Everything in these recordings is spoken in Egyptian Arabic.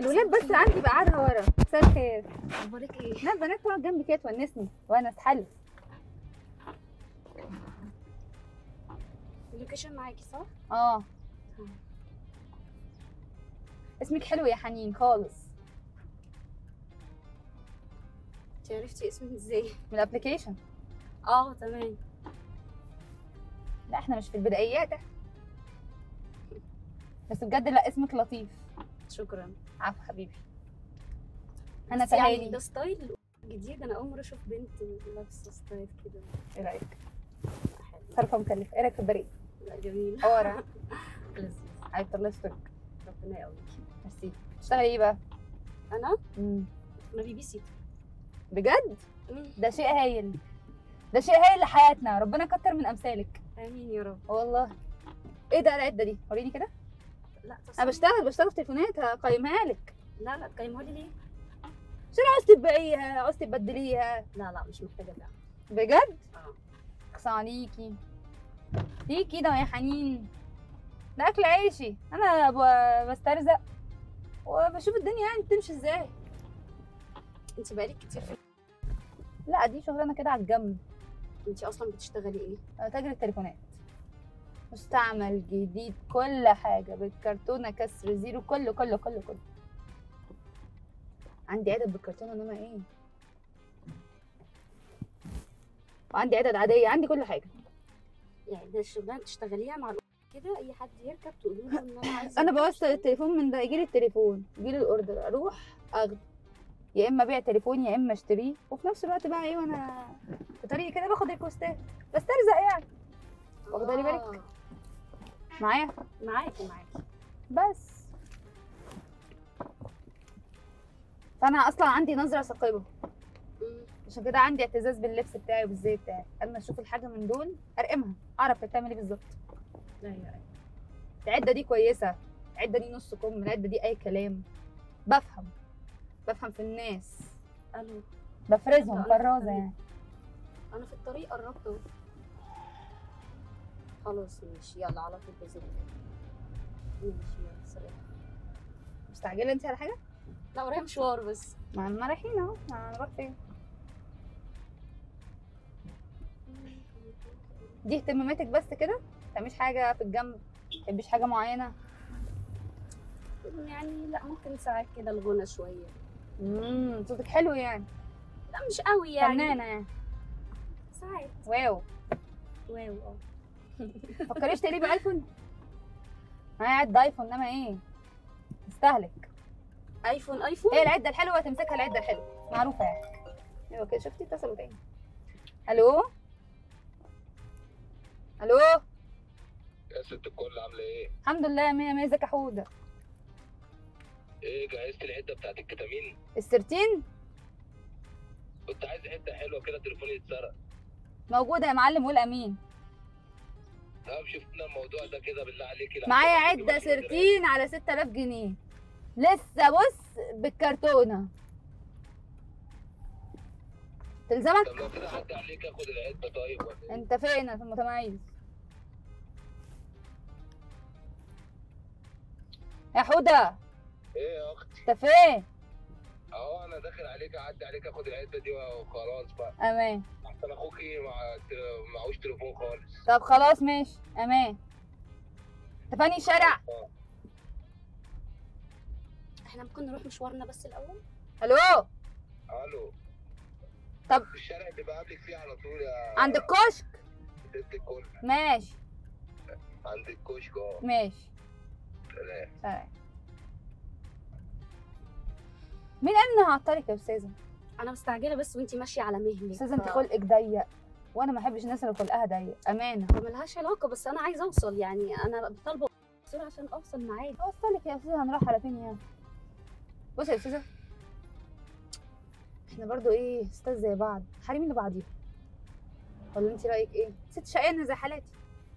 الولاد بس عندي بقعدها ورا مساء الخير اخبارك ايه لا البنات تقعد جنبي كده تونسني وانا اتحلف اللوكيشن معاكي صح اه اسمك حلو يا حنين خالص انت عرفتي اسمك ازاي من الابلكيشن اه تمام لا احنا مش في البدايات احنا بس بجد لا اسمك لطيف شكرا عفو حبيبي انا بس يعني تهاني ده ستايل جديد انا اول مره اشوف بنت لابسه ستايل كده ايه رايك حلو صرفه مكلفه ايه رايك في البريد لا جميل حوارة لذيذ عايز الله يسترك ربنا يقويك ميرسي بتشتغلي ايه بقى انا مم. انا بيبي سيتر بجد مم. ده شيء هايل ده شيء هايل لحياتنا ربنا يكتر من امثالك امين يا رب والله ايه ده العده دي وريني كده لا انا تصور. بشتغل بشتغل في تليفونات هقيمها لك لا لا تقيمها لي ليه عشان عاوز تبيعيها عاوز تبدليها لا لا مش محتاجه ده بجد اه اقصى عليكي ليه كده يا حنين ده اكل عيشي انا ب- بسترزق وبشوف الدنيا يعني بتمشي ازاي انت بقالك كتير في لا دي شغلانه كده على الجنب انت اصلا بتشتغلي ايه أنا تاجر التليفونات مستعمل جديد كل حاجة بالكرتونة كسر زيرو كله كله كله كله عندي عدد بالكرتونة انما ايه وعندي عدد عادية عندي كل حاجة يعني ده الشغلانه بتشتغليها مع الأم كده اي حد يركب تقولي له ان انا عايزه انا بوصل التليفون من ده يجيلي التليفون يجيلي الاوردر اروح اخده يا اما ابيع تليفون يا اما اشتريه وفي نفس الوقت بقى ايه وانا في طريقي كده باخد ريكوستات بسترزق يعني واخدة لي بالك؟ آه، معايا معاكي معاكي بس فانا اصلا عندي نظره ثاقبه مم. عشان كده عندي اعتزاز باللبس بتاعي وبالزي بتاعي اما اشوف الحاجه من دول ارقمها اعرف هي بتعمل ايه بالظبط ايوه ايوه العده دي كويسه العده دي نص كم العده دي اي كلام بفهم بفهم في الناس الو بفرزهم لا، أنا فرازه فاهمة. يعني انا في الطريق قربت اهو خلاص ماشي يلا على طول بإذن الله ماشي يلا سلام مستعجله انت على حاجه لا ورايا مشوار بس ما ما رايحين اهو ما هنروح فين دي اهتماماتك بس كده ما تعمليش حاجه في الجنب ما تحبيش حاجه معينه يعني لا ممكن ساعات كده الغنى شويه امم صوتك حلو يعني لا مش قوي يعني فنانه يعني ساعات واو واو اه فكريش تقلبي ايفون انا قاعد ايفون انما ايه مستهلك ايفون ايفون هي العده الحلوه تمسكها العده الحلوه معروفه يعني ايوه كده شفتي اتصلوا تاني الو الو يا ست الكل عامله ايه؟ الحمد لله مية مية ازيك يا حوده ايه جهزت العده بتاعت الكتامين؟ السرتين كنت عايز عده حلوه كده تليفوني يتسرق موجوده يا معلم قول امين طب شفنا الموضوع ده كده بالله عليكي لحظة معايا واحدة عده كده وأجيب سرتين على 6000 جنيه لسه بص بالكرتونه تلزمك طب لو كده عدى عليك اخد العده طيب ولا ايه؟ انت فين يا متميز يا حوده ايه يا اختي؟ انت فين اهو انا داخل عليك اعدي عليك اخد العده دي وخلاص بقى امان احسن اخوكي مع معهوش تليفون خالص طب خلاص ماشي امان انت فاني شارع احنا ممكن نروح مشوارنا بس الاول الو الو طب الشارع اللي بقابلك فيه على طول يا عند الكشك ست الكل ماشي عند الكشك اه ماشي سلام سلام مين قال اني هعطلك يا استاذه انا مستعجله بس وانتي ماشيه على مهلي استاذه انت خلقك ضيق وانا ما بحبش الناس اللي خلقها ضيق امانه ملهاش علاقه بس انا عايزه اوصل يعني انا طالبه بسرعه عشان اوصل معاك اوصلك يا استاذه هنروح على فين يعني بصي يا استاذه احنا برضو ايه استاذ زي بعض حريمين لبعضيها ولا انت رايك ايه ست شقيانه زي حالاتي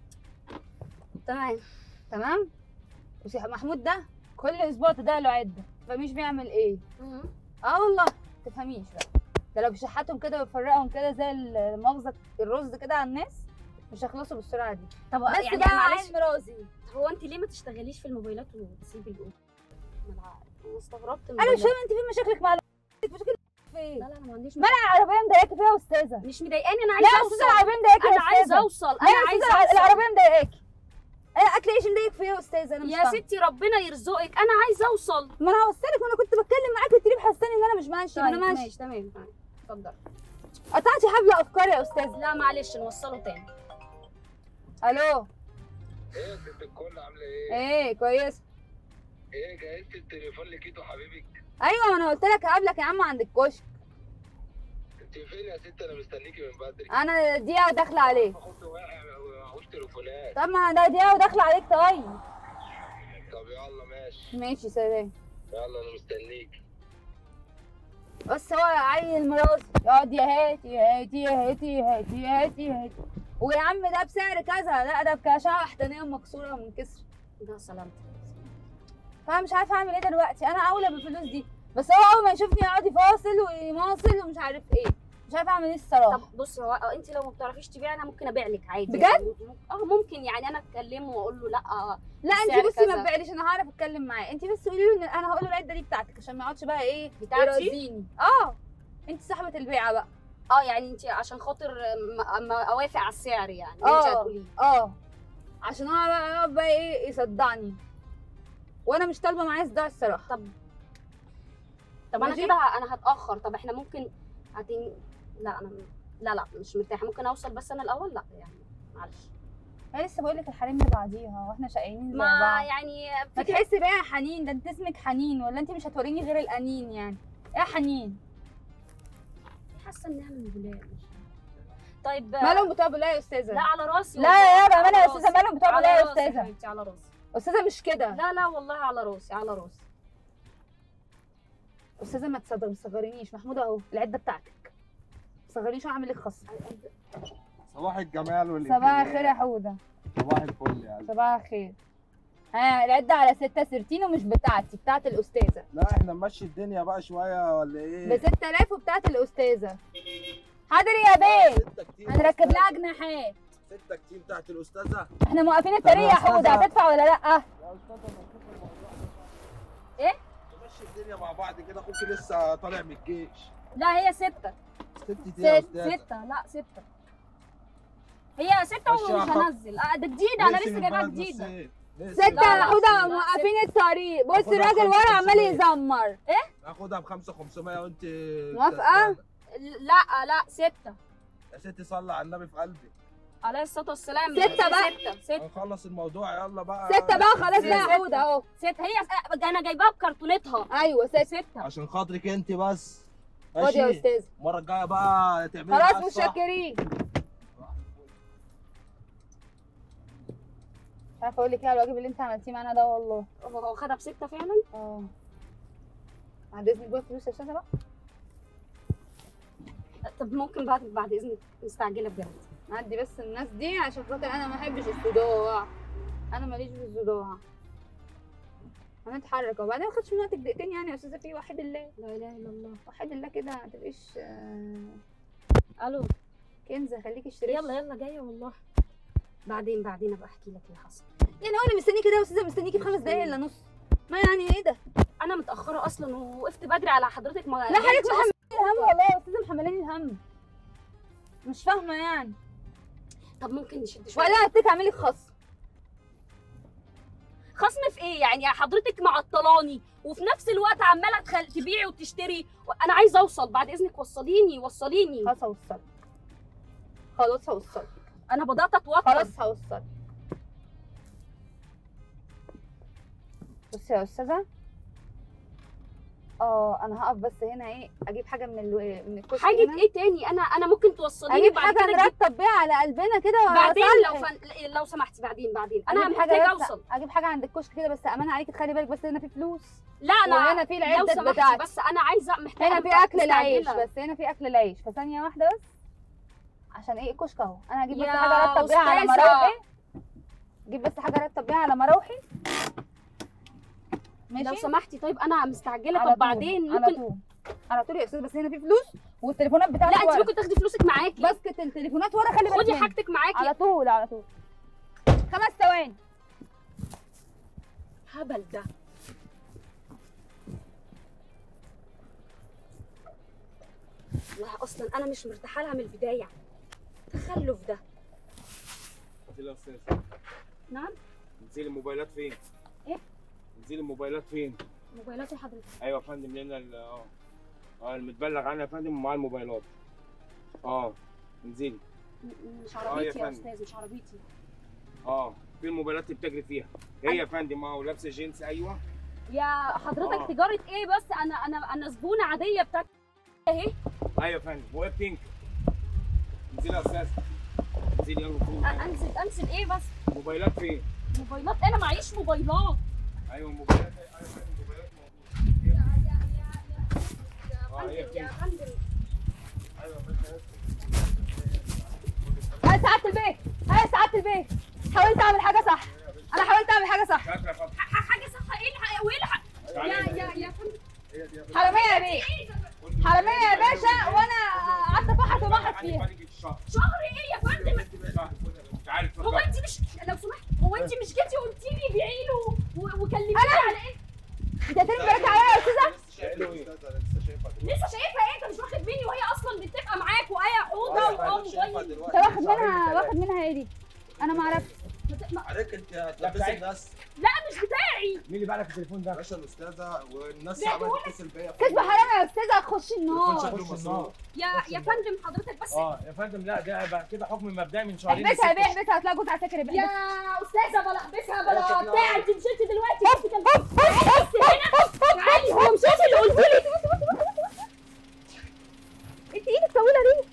تمام تمام بصي محمود ده كل اسبوع تدعي له عده تفهميش بيعمل ايه مم. اه والله تفهميش بقى ده لو بيشحتهم كده ويفرقهم كده زي المغزى الرز كده على الناس مش هيخلصوا بالسرعه دي طب بس يعني بقى معلش عين راسي هو انت ليه ما تشتغليش في الموبايلات وتسيبي الأم؟ العقل انا استغربت من انا مش ده. فاهمه انت فين مشاكلك مع الولاد؟ مشاكلك فين لا لا انا ما عنديش ما انا العربيه مضايقاكي فيها يا استاذه مش مضايقاني انا لا عايزه يا اوصل استاذه العربيه مضايقاكي انا يا عايزه استاذه اوصل لا انا يا عايزه استاذه اوصل العربيه مضايقاكي انا اكل عيش مضايقك فيا يا استاذه انا مش يا فاهمة. ستي ربنا يرزقك انا عايزه اوصل ما انا هوصلك وانا كنت بتكلم معاكي قلت لي محساني ان انا مش ماشيه ما انا ماشيه ماشي تمام تمام. اتفضل قطعتي حبل افكاري يا استاذه لا معلش نوصله تاني الو ايه يا ست الكل عامله ايه؟ ايه كويس ايه جهزت التليفون لكيتو حبيبك؟ ايوه ما انا قلت لك هقابلك يا عم عند الكشك انت فين يا ست انا مستنيكي من بدري انا دقيقه وداخله عليك باخد واقع معهوش تليفونات طب ما ده دقيقه وداخله عليك طيب طب يلا ماشي ماشي سلام يلا انا مستنيك بس هو عيل مراسي يقعد يا هاتي يا هاتي يا هاتي يا هاتي يا هاتي يا هاتي ويا عم ده بسعر كذا لا ده بكاشعه وحدانيه مكسوره من كسر ده سلامتك فانا مش عارفه اعمل ايه دلوقتي انا اولى بالفلوس دي بس هو اول ما يشوفني يقعد يفاصل ويماصل ومش عارف ايه مش عارفه اعمل ايه الصراحه طب بصي هو انت لو ما بتعرفيش تبيعي انا ممكن ابيع لك عادي بجد؟ يعني اه ممكن يعني انا اتكلمه واقول له لا لا السعر انت بصي ما كذا. تبيعليش انا هعرف اتكلم معاه انت بس قولي له ان انا هقول له العده دي بتاعتك عشان ما يقعدش بقى ايه بتاعتي؟ يرازيني اه انت صاحبه البيعه بقى اه يعني انت عشان خاطر ما, ما اوافق على السعر يعني انت اه هتقولي اه عشان هو بقى يقعد بقى ايه يصدعني وانا مش طالبه معاه صداع الصراحه طب طب انا ماشي؟ كده ه- انا هتاخر طب احنا ممكن هتن... لا انا لا لا مش مرتاحه ممكن اوصل بس انا الاول لا يعني معلش انا لسه بقول لك الحريم لبعضيها واحنا شقيانين زي ما بعض يعني ما فكرة تحسي بقى يا حنين ده انت اسمك حنين ولا انت مش هتوريني غير الانين يعني ايه يا حنين حاسه انها من الولاد مش عارفة. طيب مالهم بتوع بولايه يا استاذه لا على راسي لا والله، يا بامانه على يا استاذه راسي. مالهم بتوع على بولايه يا راسي استاذه حبيبتي على راسي استاذه مش كده لا لا والله على راسي على راسي استاذه ما تصدق- ما تصغرينيش محمود اهو العده بتاعتك ما تصغرينيش واعمل لك خصم صباح الجمال والإمكانيات صباح الخير يا حوده صباح الفل يا قلبي صباح الخير ها العده على 6 سرتين ومش بتاعتي بتاعت الاستاذه لا احنا نمشي الدنيا بقى شويه ولا ايه ب 6000 وبتاعت الاستاذه حاضر يا بيه ستة كتير هنركب لها جناحات ستة كتير بتاعت الاستاذه احنا موقفين الطريق يا يا حوده أستاذة. هتدفع ولا لا يا استاذه ما نشوف الموضوع ده. ايه نمشي الدنيا مع بعض كده اخوك لسه طالع من الجيش لا هي ستة ست دي يا ست- استاذه ستة لا ستة هي ستة ماشي يا ومش حب. هنزل آه ده جديدة أنا نقسم لسه جايبها البلد جديدة نصين. نقسم ستة لا، يا لا، حوده لا، موقفين الطريق بص باخدها الراجل بخمسة ورا عمال وخمسين. يزمر ناخدها ب 5 500 وانت موافقة؟ لا لا ستة يا ستي صلي على النبي في قلبي عليه الصلاة والسلام ستة بقى. ستة ستة هنخلص الموضوع يلا بقى ستة بقى خلاص بقى يا ستة. حوده اهو ستة هي أنا جايباها بكرتونتها ايوه ستة ستة عشان خاطرك انت بس خد يا ماشي استاذ المره الجايه بقى تعملي خلاص معايا الصح. متشكرين مش عارفه اقول لك ايه على الواجب اللي انت عملتيه معانا ده والله هو هو خدها بستة فعلا اه بعد اذنك بقى فلوس يا استاذه بقى طب ممكن بعد بعد إذنك مستعجلة بجد نعدي بس الناس دي عشان خاطر انا ما احبش الصداع انا ماليش في الصداع هنتحرك وبعدين ما خدش من وقتك دقيقتين يعني يا استاذه في وحيد الله لا إله إلا الله وحيد الله كده ما تبقيش آه، ألو كنزه خليكي اشتري يلا يلا جاية والله بعدين بعدين أبقى أحكي لك اللي حصل يعني هو اللي مستنيكي ده يا استاذه مستنيكي بخمس دقايق الا نص ما يعني ايه ده أنا متأخرة أصلا ووقفت بدري على حضرتك ما لا جيتش حضرتك أصلاً. محملاني الهم والله يا استاذه محملاني الهم مش فاهمه يعني طب ممكن نشد شوية ولا هتك اعملي خصم خصم في ايه يعني حضرتك معطلاني وفي نفس الوقت عماله تخل... تبيعي وتشتري انا عايزه اوصل بعد اذنك وصليني وصليني خلاص هوصلك خلاص هوصلك انا بدات اتوتر خلاص هوصلك بصي يا استاذه اه انا هقف بس هنا ايه اجيب حاجه من الو... من الكشك حاجه هنا. ايه تاني انا انا ممكن توصليني اجيب بعد حاجه كده تجيب- نرتب بيها على قلبنا كده بعدين لو وأصلح. فن... لو سمحتي بعدين بعدين انا اجيب محتاجه حاجه بس اوصل اجيب حاجه عند الكشك كده بس امانه عليكي تخلي بالك بس هنا في فلوس لا انا وهنا في لو العده سمحتي بتاعتي بس انا عايزه محتاجه هنا في أنا اكل العيش مستعجلة. بس هنا في اكل العيش فثانيه واحده بس عشان ايه الكشك اهو انا هجيب بس يا حاجه ارتب بيها على أستاذة. مراوحي اجيب بس حاجه ارتب بيها على مراوحي لو ماشي سمحتي طيب انا مستعجله على طب طول، بعدين على ممكن طول على طول يا استاذ بس هنا في فلوس والتليفونات بتاعتي لا انت ورا. ممكن تاخدي فلوسك معاكي باسكت التليفونات ورا خلي بالك خدي منها. حاجتك معاكي على طول على طول خمس ثواني هبل ده والله اصلا انا مش مرتاحه لها من البدايه تخلف ده انزلي يا استاذ نعم انزلي الموبايلات فين؟ ايه؟ انزلي الموبايلات فين؟ موبايلاتي حضرتك ايوه يا فندم لنا ال- اه اه المتبلغ عنها يا فندم ومعاه الموبايلات اه انزلي م- مش آه يا عربيتي يا فندم. استاذ مش عربيتي اه في الموبايلات اللي بتجري فيها هي يا فندم اه ولابسه جينز ايوه يا حضرتك آه. تجاره ايه بس انا انا انا زبونه عاديه بتاعت اهي ايوه يا فندم وهي بينك انزلي يا استاذ انزلي يلا فين أ- انزل انزل ايه بس الموبايلات فين؟ موبايلات انا معيش موبايلات ايوه الموبايلات ايوه يا فندم الموبايلات موجوده يا آه، هي فندم يا بتنزل. فندم ايوه يا فندم هاي سعاده البيت هاي سعاده البيت حاولت اعمل حاجه صح انا حاولت اعمل حاجه صح شاطره يا فندم ح- حاجه صح ايه الح- وايه الح- تعالي يا هنا. يا يا فندم حراميه يا بيه حراميه يا باشا وانا قعدت افحط ومحط فيها الشهر شهر ايه يا فندم تعالي هو اتفضلي انت مش لو سمحت هو انت مش جيتي قلتي لي بيعي له و- وكلمتيني على ايه انت هترمي بالك عليا يا استاذه لسه شايفها يا استاذ انا لسه شايفها دلوقتي. لسه شايفها ايه انت مش واخد مني وهي اصلا متفقه معاك وايه حوضه أنا واه لسه شايفها موبايل دلوقتي. انت واخد منها واخد منها ايه دي انا ما اعرفش عليك انت هتلبسي الناس لا مش بتاعي مين اللي بقى لك التليفون ده؟ باشا الاستاذه والناس ده عماله دول- تتصل بيا كذبه حرامي يا استاذه خش يكون النار شكله خش مسروق يا يا فندم حضرتك بس اه يا فندم لا ده بقى كده حكم مبدئي من شهرين احبسها يا بيه لست شهور. احبسها هتلاقي جوز عساكر يا يحبسها استاذه بلا احبسها بلا شكلها بتاع غلط. انت مشيتي دلوقتي انت كان تعالي بس هنا تعالي هو مش انت اللي قلت لي انت ايدك طويله ليه؟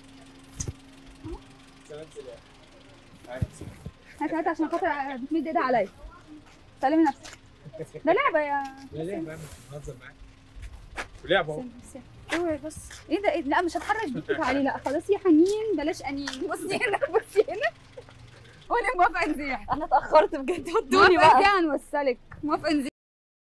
سلام سلام هات هات عشان خاطر بتمد ايدها عليا سلمي نفسك ده لعبه يا لا ليه بقى بهزر معاك لعبه اهو اوعي بس ايه ده إيه ده؟ لا مش هتحرش بيتك عليه لا خلاص يا حنين بلاش انين بصي هنا بصي هنا وانا موافقه نزيع انا اتاخرت بجد موافقه نزيع هنوصلك موافقه نزيع